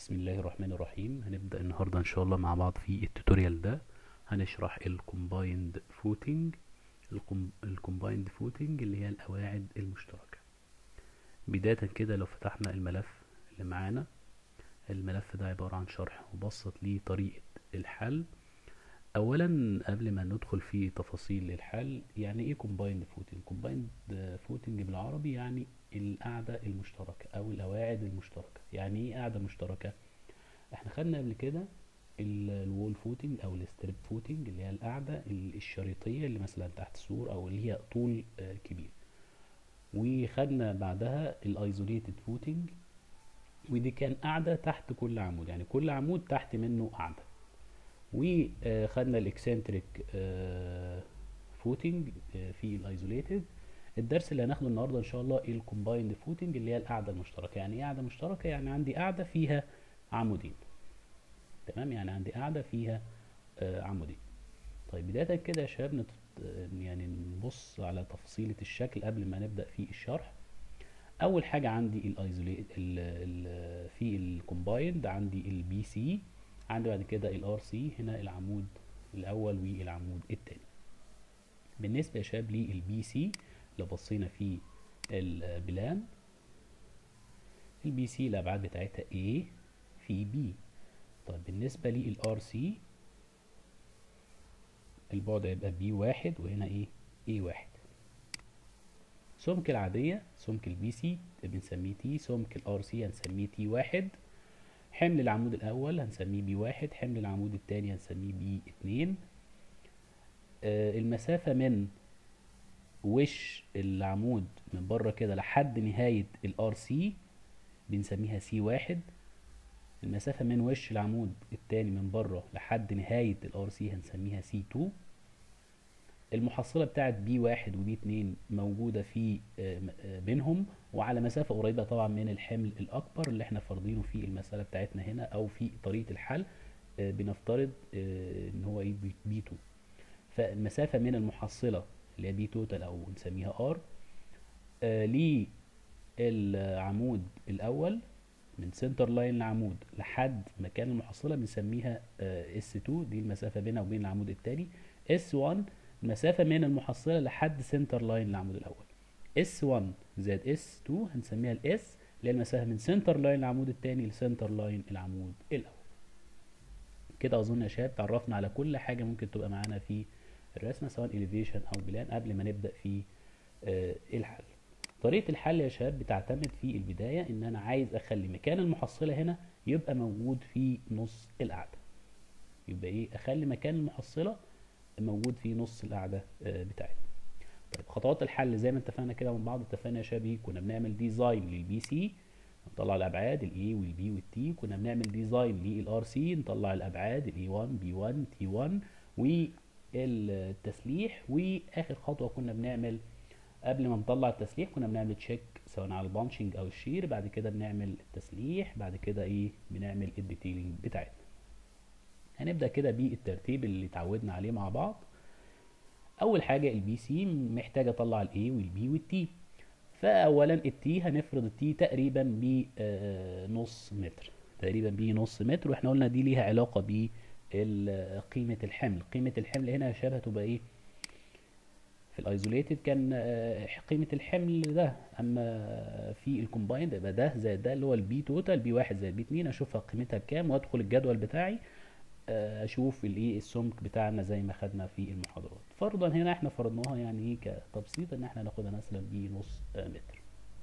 بسم الله الرحمن الرحيم هنبدأ النهاردة إن شاء الله مع بعض في التوتوريال ده هنشرح الكومبايند فوتنج الكومبايند فوتنج اللي هي القواعد المشتركة بداية كده لو فتحنا الملف اللي معانا الملف ده عبارة عن شرح مبسط لطريقة الحل اولا قبل ما ندخل في تفاصيل الحل يعني ايه كومبايند فوتنج كومبايند فوتنج بالعربي يعني القاعدة المشتركة او القواعد المشتركة يعني ايه قاعدة مشتركة احنا خدنا قبل كده الوول فوتنج او الستريب فوتنج اللي هي القاعدة الشريطية اللي مثلا تحت السور او اللي هي طول كبير وخدنا بعدها الايزوليتد فوتنج ودي كان قاعدة تحت كل عمود يعني كل عمود تحت منه قاعدة وخدنا الاكسنتريك فوتنج في الايزوليتد الدرس اللي هناخده النهارده ان شاء الله الكومبايند فوتنج اللي هي القاعده المشتركه يعني ايه قاعده مشتركه يعني عندي قاعده فيها عمودين تمام يعني عندي قاعده فيها عمودين طيب بدايه كده يا شباب نت... يعني نبص على تفصيله الشكل قبل ما نبدا في الشرح اول حاجه عندي الايزوليت ال... ال... في الكومبايند عندي البي سي عندي بعد كده الار سي هنا العمود الاول والعمود الثاني بالنسبه يا شباب للبي سي لو بصينا في البلان البي سي الابعاد بتاعتها A في B طيب بالنسبه للار سي البعد هيبقى B واحد وهنا ايه A واحد سمك العادية سمك البي سي بنسميه تي سمك الار سي هنسميه تي واحد حمل العمود الأول هنسميه بي واحد حمل العمود التاني هنسميه بي اتنين آه المسافة من وش العمود من بره كده لحد نهاية الار سي بنسميها سي واحد المسافة من وش العمود التاني من بره لحد نهاية الار سي هنسميها سي تو المحصلة بتاعت بي واحد وبي اتنين موجودة في بينهم وعلى مسافة قريبة طبعا من الحمل الأكبر اللي احنا فارضينه في المسألة بتاعتنا هنا أو في طريقة الحل بنفترض إن هو ايه بي 2 فالمسافة من المحصلة اللي هي بي توتال أو نسميها ار للعمود الأول من سنتر لاين العمود لحد مكان المحصلة بنسميها اس 2 دي المسافة بينها وبين العمود التاني اس 1 المسافة من المحصلة لحد سنتر لاين العمود الأول S1 زائد S2 هنسميها الاس اللي هي المسافة من سنتر لاين العمود التاني لسنتر لاين العمود الأول كده أظن يا شباب تعرفنا على كل حاجة ممكن تبقى معانا في الرسمة سواء elevation أو بلان قبل ما نبدأ في آه الحل طريقة الحل يا شباب بتعتمد في البداية إن أنا عايز أخلي مكان المحصلة هنا يبقى موجود في نص القاعدة يبقى إيه أخلي مكان المحصلة موجود في نص القاعده بتاعتنا طيب خطوات الحل زي ما اتفقنا كده من بعض اتفقنا يا شباب كنا بنعمل ديزاين للبي سي نطلع الابعاد الاي والبي والتي كنا بنعمل ديزاين للار سي نطلع الابعاد الاي 1 بي 1 تي 1 والتسليح واخر خطوه كنا بنعمل قبل ما نطلع التسليح كنا بنعمل تشيك سواء على البانشنج او الشير بعد كده بنعمل التسليح بعد كده ايه بنعمل الديتيلنج بتاعتنا هنبدا كده بالترتيب اللي اتعودنا عليه مع بعض اول حاجه البي سي محتاج اطلع الاي والبي والتي فاولا التي هنفرض التي تقريبا بنص متر تقريبا بنص متر واحنا قلنا دي ليها علاقه ب قيمه الحمل قيمه الحمل هنا يا شباب هتبقى ايه في الايزوليتد كان قيمه الحمل ده اما في الكومبايند يبقى ده زائد ده اللي هو البي توتال بي واحد زائد بي اتنين اشوفها قيمتها بكام وادخل الجدول بتاعي اشوف الايه السمك بتاعنا زي ما خدنا في المحاضرات فرضا هنا احنا فرضناها يعني ايه كتبسيط ان احنا ناخدها مثلا بنص متر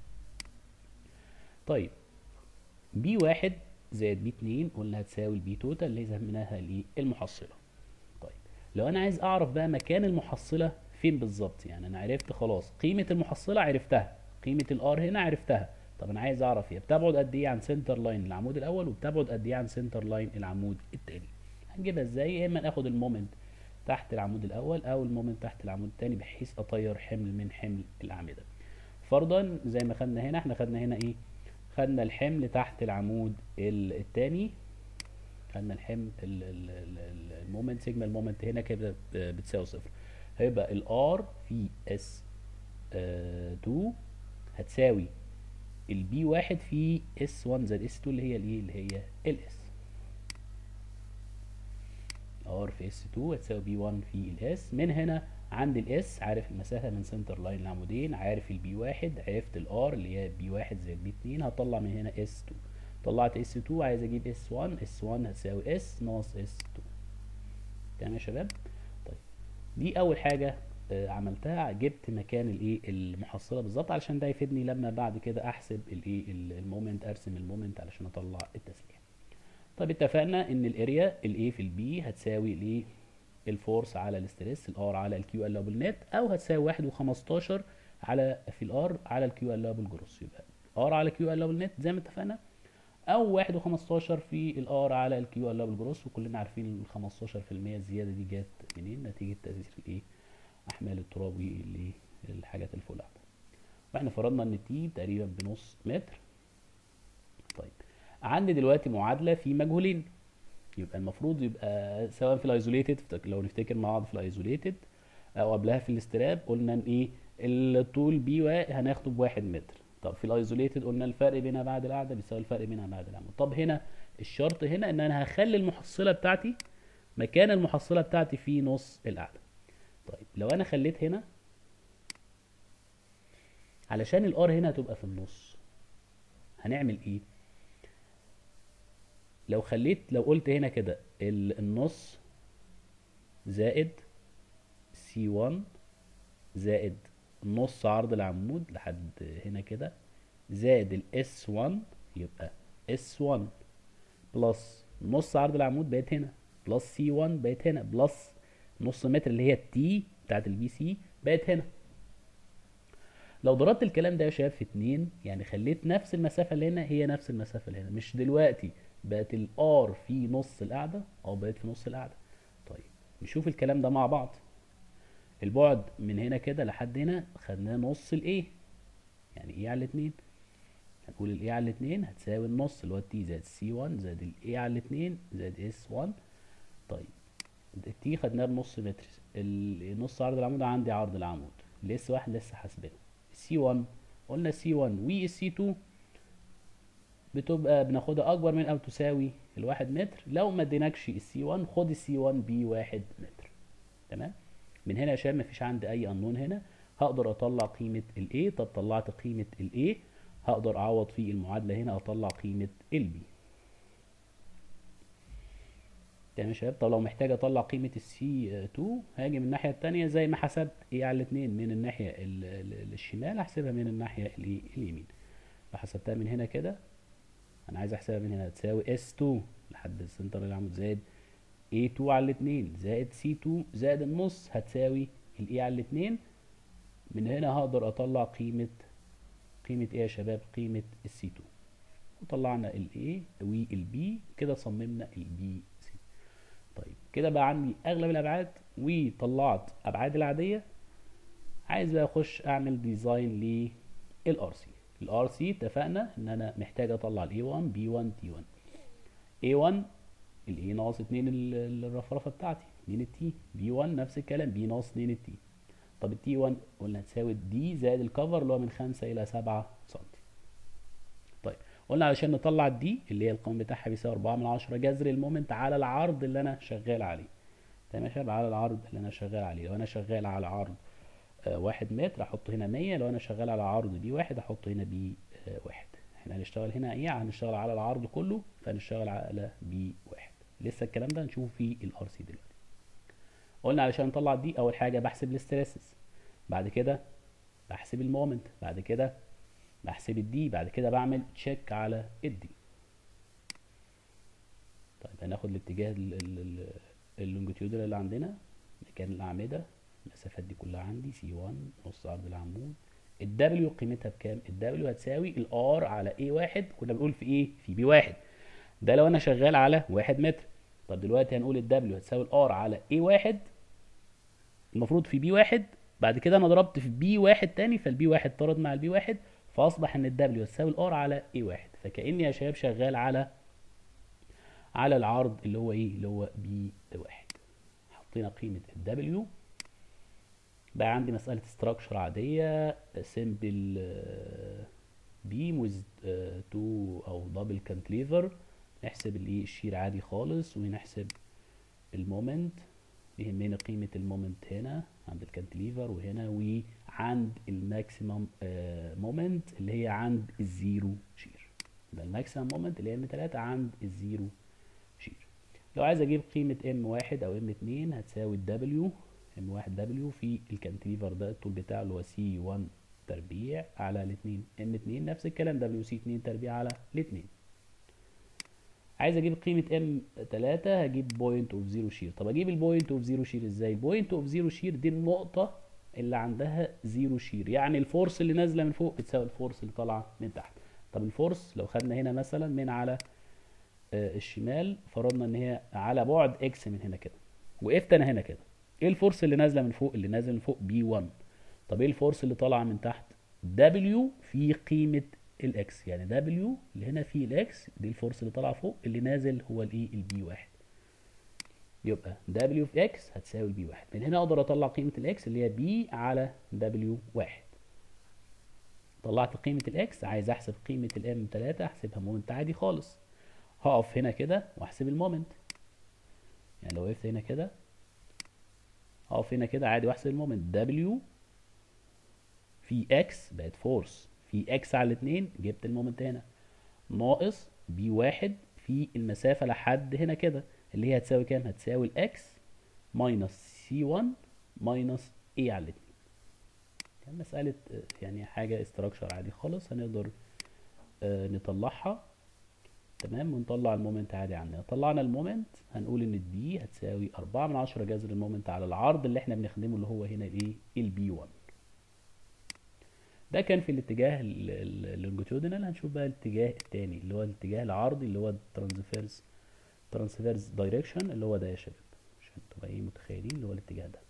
طيب بي واحد زائد بي اتنين قلنا هتساوي البي توتال اللي سميناها للمحصله طيب لو انا عايز اعرف بقى مكان المحصله فين بالظبط يعني انا عرفت خلاص قيمه المحصله عرفتها قيمه الار هنا عرفتها طب انا عايز اعرف هي بتبعد قد ايه عن سنتر لاين العمود الاول وبتبعد قد ايه عن سنتر لاين العمود الثاني هنجيبها ازاي يا اما ناخد المومنت تحت العمود الاول او المومنت تحت العمود الثاني بحيث اطير حمل من حمل الاعمده فرضا زي ما خدنا هنا احنا خدنا هنا ايه خدنا الحمل تحت العمود الثاني خدنا الحمل المومنت سيجما المومنت هنا كده بتساوي صفر هيبقى الار في اس 2 هتساوي البي واحد في اس 1 زائد اس 2 اللي هي الايه اللي هي الاس ار في اس 2 هتساوي بي 1 في الاس من هنا عند الاس عارف المسافه من سنتر لاين العمودين عارف البي واحد عرفت الار اللي هي بي واحد زائد بي 2 هطلع من هنا اس 2 طلعت اس 2 عايز اجيب اس 1 اس 1 هتساوي اس ناقص اس 2 تمام يا شباب طيب دي اول حاجه آه، عملتها جبت مكان الايه المحصله بالظبط علشان ده يفيدني لما بعد كده احسب الايه المومنت ارسم المومنت علشان اطلع التسليح طيب اتفقنا ان الاريا الايه في البي هتساوي الايه الفورس على الاستريس الار على الكيو اللابل نت او هتساوي واحد وخمستاشر على في الار على الكيو اللابل جروس يبقى ار على كيو اللابل نت زي ما اتفقنا او واحد وخمستاشر في الار على الكيو اللابل جروس وكلنا عارفين ال 15% الزياده دي جت منين نتيجه تاثير الايه احمال التراب والحاجات اللي فوق القاعده واحنا فرضنا ان تي تقريبا بنص متر طيب عندي دلوقتي معادله في مجهولين يبقى المفروض يبقى سواء في الايزوليتد لو نفتكر مع بعض في الايزوليتد او قبلها في الاستراب قلنا ان ايه الطول بي هناخده بواحد متر طب في الايزوليتد قلنا الفرق بينها بعد القعده بيساوي الفرق بينها بعد العمود طب هنا الشرط هنا ان انا هخلي المحصله بتاعتي مكان المحصله بتاعتي في نص القعده طيب لو انا خليت هنا علشان الار هنا هتبقى في النص هنعمل ايه لو خليت لو قلت هنا كده ال- النص زائد سي 1 زائد نص عرض العمود لحد هنا كده زائد الاس 1 يبقى اس 1 بلس نص عرض العمود بقت هنا بلس سي 1 بقت هنا بلس نص متر اللي هي التي بتاعت البي سي بقت هنا لو ضربت الكلام ده يا شباب في اتنين يعني خليت نفس المسافة اللي هنا هي نفس المسافة اللي هنا مش دلوقتي بقت الار في نص القاعدة او بقت في نص القاعدة طيب نشوف الكلام ده مع بعض البعد من هنا كده لحد هنا خدناه نص الايه يعني ايه على الاتنين هنقول الايه على الاتنين هتساوي النص اللي هو التي زائد سي 1 زائد الايه على الاتنين زائد اس 1 طيب التي خدناه بنص متر النص عرض العمود عندي عرض العمود الاس واحد لسه حاسبينه السي 1 قلنا سي 1 والسي 2 بتبقى بناخدها اكبر من او تساوي الواحد متر لو ما اديناكش السي 1 خد السي 1 بواحد متر تمام من هنا يا شباب مفيش عندي اي قانون هنا هقدر اطلع قيمه الاي طب طلعت قيمه الاي هقدر اعوض في المعادله هنا اطلع قيمه البي تمام يا شباب طب لو محتاج اطلع قيمه السي 2 هاجي من الناحيه الثانيه زي ما حسبت ايه على الاثنين من الناحيه ال- ال- الشمال احسبها من الناحيه الايه اليمين لو حسبتها من هنا كده انا عايز احسبها من هنا تساوي اس 2 لحد السنتر العمود زائد A2 على الاتنين زائد C2 زائد النص هتساوي ال E على الاتنين من هنا هقدر اطلع قيمة قيمة ايه يا شباب قيمة ال C2 وطلعنا ال A وال B كده صممنا ال B C طيب كده بقى عندي اغلب الابعاد وطلعت ابعاد العادية عايز بقى اخش اعمل ديزاين لل RC ال RC اتفقنا ان انا محتاج اطلع ال A1 B1 T1 A1 الاي ناقص 2 ال- الرفرفه بتاعتي 2 التي بي 1 نفس الكلام بي ناقص 2 التي طب التي 1 قلنا تساوي دي زائد الكفر اللي هو من 5 الى 7 سم طيب قلنا علشان نطلع الدي اللي هي القوام بتاعها بيساوي 4 من 10 جذر المومنت على العرض اللي انا شغال عليه تمام يا شباب على العرض اللي انا شغال عليه لو انا شغال على عرض آه واحد متر احط هنا 100 لو انا شغال على عرض بي واحد احط هنا بي آه واحد احنا هنشتغل هنا ايه هنشتغل على العرض كله فهنشتغل على بي واحد لسه الكلام ده هنشوفه في الار سي دلوقتي قلنا علشان نطلع دي اول حاجه بحسب الاستريسز بعد كده بحسب المومنت بعد كده بحسب الدي بعد كده بعمل تشيك على الدي طيب هناخد الاتجاه اللونجيتيودال اللي عندنا مكان الاعمده المسافات دي كلها عندي سي 1 نص عرض العمود الدبليو قيمتها بكام الدبليو هتساوي الار على اي واحد كنا بنقول في ايه في بي واحد ده لو انا شغال على واحد متر طب دلوقتي هنقول الدبليو هتساوي الار على اي واحد المفروض في بي واحد بعد كده انا ضربت في بي واحد تاني فالبي واحد طرد مع البي واحد فاصبح ان الدبليو هتساوي الار على اي واحد فكاني يا شباب شغال على على العرض اللي هو ايه اللي هو بي واحد حطينا قيمه الدبليو بقى عندي مساله استراكشر عاديه سيمبل بيم ويز تو او دبل كانتليفر نحسب الايه الشير عادي خالص ونحسب المومنت يهمنا قيمة المومنت هنا عند الكانتليفر وهنا وعند الماكسيمم مومنت اللي هي عند الزيرو شير يبقى الماكسيمم مومنت اللي هي ام 3 عند الزيرو شير لو عايز اجيب قيمة ام واحد او ام اتنين هتساوي الدبليو ام واحد دبليو في الكانتليفر ده الطول بتاعه اللي هو سي 1 تربيع على الاتنين ام اتنين نفس الكلام دبليو سي اتنين تربيع على الاتنين عايز اجيب قيمة ام 3 هجيب بوينت اوف زيرو شير طب اجيب البوينت اوف زيرو شير ازاي البوينت اوف زيرو شير دي النقطة اللي عندها زيرو شير يعني الفورس اللي نازلة من فوق بتساوي الفورس اللي طالعة من تحت طب الفورس لو خدنا هنا مثلا من على آه الشمال فرضنا ان هي على بعد اكس من هنا كده وقفت انا هنا كده ايه الفورس اللي نازلة من فوق اللي نازل من فوق بي 1 طب ايه الفورس اللي طالعة من تحت دبليو في قيمة الاكس يعني دبليو اللي هنا فيه الاكس دي الفورس اللي طالعه فوق اللي نازل هو الايه البي واحد يبقى دبليو في اكس هتساوي البي واحد من هنا اقدر اطلع قيمه الاكس اللي هي بي على دبليو واحد طلعت قيمه الاكس عايز احسب قيمه الام 3 احسبها مومنت عادي خالص هقف هنا كده واحسب المومنت يعني لو وقفت هنا كده هقف هنا كده عادي واحسب المومنت دبليو في اكس بقت فورس في اكس على الاتنين جبت المومنت هنا ناقص بي واحد في المسافة لحد هنا كده اللي هي هتساوي كام؟ هتساوي الاكس ماينس سي 1 ماينس اي على الاتنين يعني مسألة يعني حاجة استراكشر عادي خالص هنقدر آه نطلعها تمام ونطلع المومنت عادي عندنا طلعنا المومنت هنقول ان البي هتساوي أربعة من عشرة جذر المومنت على العرض اللي احنا بنخدمه اللي هو هنا الايه؟ البي 1 ده كان في الاتجاه اللونجيتودينال هنشوف بقى الاتجاه التاني اللي هو الاتجاه العرضي اللي هو الترانسفيرس ترانسفيرس دايركشن اللي هو ده يا شباب عشان تبقى ايه متخيلين اللي هو الاتجاه ده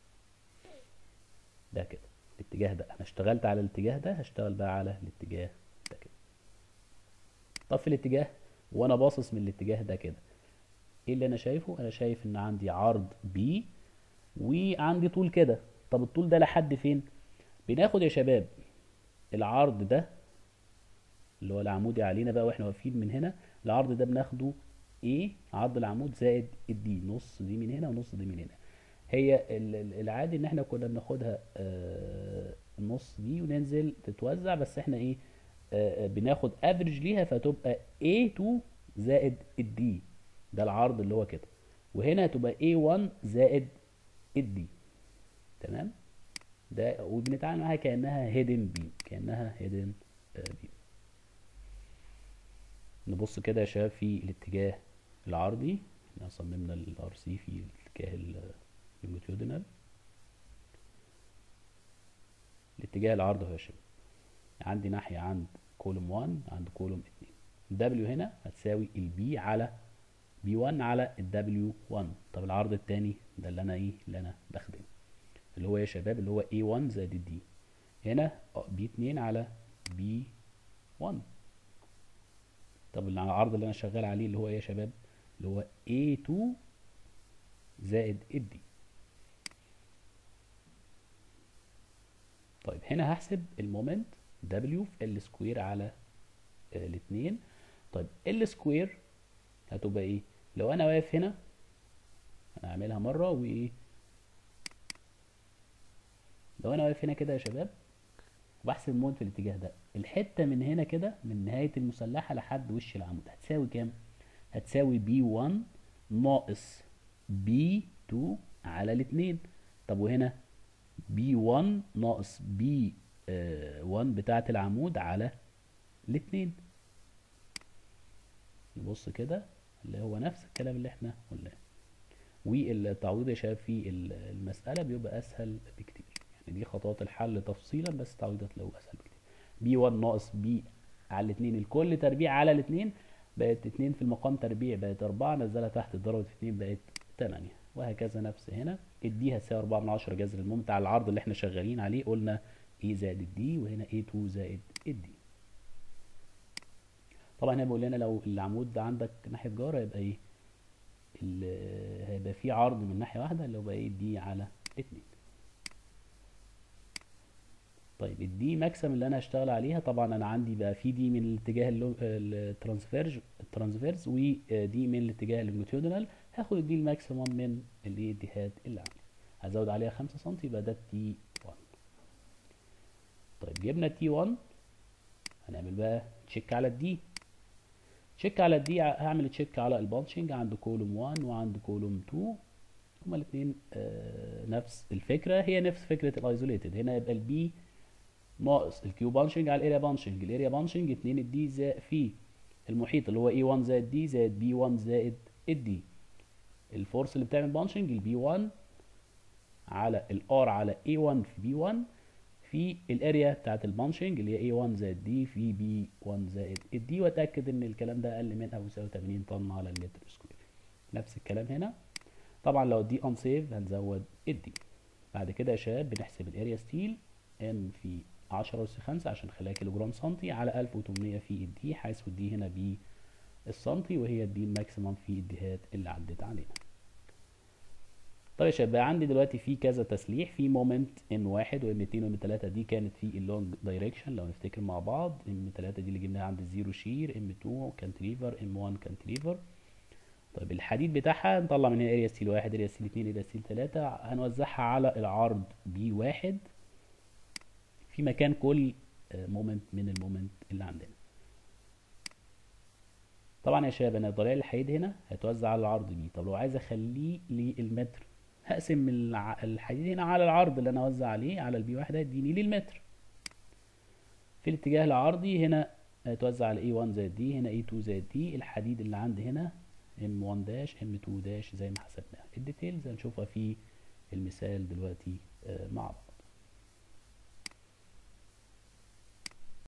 ده كده الاتجاه ده انا اشتغلت على الاتجاه ده هشتغل بقى على الاتجاه ده كده طب في الاتجاه وانا باصص من الاتجاه ده كده ايه اللي انا شايفه انا شايف ان عندي عرض بي وعندي طول كده طب الطول ده لحد فين بناخد يا شباب العرض ده اللي هو العمودي علينا بقى واحنا واقفين من هنا العرض ده بناخده ايه عرض العمود زائد الدي نص دي من هنا ونص دي من هنا هي العادي ان احنا كنا بناخدها آه النص دي وننزل تتوزع بس احنا ايه آه بناخد افريج ليها فتبقى A2 زائد الدي ده العرض اللي هو كده وهنا هتبقى A1 زائد الدي تمام ده وبنتعامل معاها كانها هيدن بيم كانها هيدن بيم نبص كده يا شباب في الاتجاه العرضي احنا صممنا الار سي في الاتجاه اللونجيتيودينال الاتجاه العرضي اهو يا شباب عندي ناحيه عند كولوم 1 عند كولوم 2 الدبليو هنا هتساوي البي على بي 1 على الدبليو 1 طب العرض التاني ده اللي انا ايه اللي انا بخدمه اللي هو يا شباب اللي هو A1 زائد D هنا B2 على B1 طب العرض اللي انا شغال عليه اللي هو ايه يا شباب اللي هو A2 زائد D طيب هنا هحسب المومنت W في L سكوير على آه الاتنين طيب L سكوير هتبقى ايه لو انا واقف هنا انا هعملها مرة وايه لو انا واقف هنا كده يا شباب وبحسب المومنت في الاتجاه ده الحته من هنا كده من نهايه المسلحه لحد وش العمود هتساوي كام هتساوي بي 1 ناقص بي 2 على الاتنين طب وهنا بي 1 ناقص بي 1 بتاعه العمود على الاتنين نبص كده اللي هو نفس الكلام اللي احنا قلناه والتعويض يا شباب في المساله بيبقى اسهل بكتير دي خطوات الحل تفصيلا بس تعويضات له اسهل بكتير بي 1 ناقص بي على الاثنين الكل تربيع على الاثنين بقت 2 في المقام تربيع بقت 4 نزلها تحت ضربت 2 بقت 8 وهكذا نفس هنا الدي هتساوي 4 من 10 جذر المومنت على العرض اللي احنا شغالين عليه قلنا اي زائد الدي وهنا اي 2 زائد الدي طبعا هنا بيقول لنا لو العمود ده عندك ناحيه جاره يبقى ايه هيبقى في عرض من ناحيه واحده اللي هو ايه دي على 2 طيب الدي ماكسيمم اللي انا هشتغل عليها طبعا انا عندي بقى في دي من الاتجاه الترانسفيرج الترانسفيرز ودي من الاتجاه اللونجيتيودنال هاخد الدي الماكسيمم من الايه الجهات اللي عندي هزود عليها 5 سم يبقى ده تي 1 طيب جبنا تي 1 هنعمل بقى تشيك على الدي تشيك على الدي هعمل تشيك على البانشنج عند كولوم 1 وعند كولوم 2 هما الاثنين آه نفس الفكره هي نفس فكره الايزوليتد هنا يبقى البي ناقص الكيو بانشنج على الاريا بانشنج الاريا بانشنج 2 الدي زائد في المحيط اللي هو اي 1 زائد دي زائد بي 1 زائد الدي الفورس اللي بتعمل بانشنج البي 1 على الار على اي 1 في بي 1 في الاريا بتاعت البانشنج اللي هي A1 زائد دي في B1 زائد الدي واتاكد ان الكلام ده اقل من او يساوي 80 طن على اللتر سكوير نفس الكلام هنا طبعا لو الدي انسيف هنزود الدي بعد كده يا شباب بنحسب الاريا ستيل ام في 10 اس 5 عشان نخليها كيلو جرام سنتي على 1800 في الدي حيث الدي هنا بالسنتي وهي الدي الماكسيمم في الديهات اللي عدت علينا طيب يا شباب بقى عندي دلوقتي في كذا تسليح في مومنت ام واحد وام اتنين وام تلاتة دي كانت في اللونج دايركشن لو نفتكر مع بعض ام تلاتة دي اللي جبناها عند الزيرو شير ام 2 كانتليفر ام 1 كانتليفر طيب الحديد بتاعها نطلع من هنا اريا ستيل واحد اريا ستيل اتنين اريا ستيل تلاتة هنوزعها على العرض بي واحد في مكان كل مومنت من المومنت اللي عندنا طبعا يا شباب انا الضلع الحديد هنا هيتوزع على العرض بي طب لو عايز اخليه للمتر هقسم الحديد هنا على العرض اللي انا اوزع عليه على البي واحد هيديني لي المتر في الاتجاه العرضي هنا هيتوزع على A1 زائد دي هنا A2 زائد دي الحديد اللي عندي هنا M1 داش M2 داش زي ما حسبناها الديتيلز هنشوفها في المثال دلوقتي مع بعض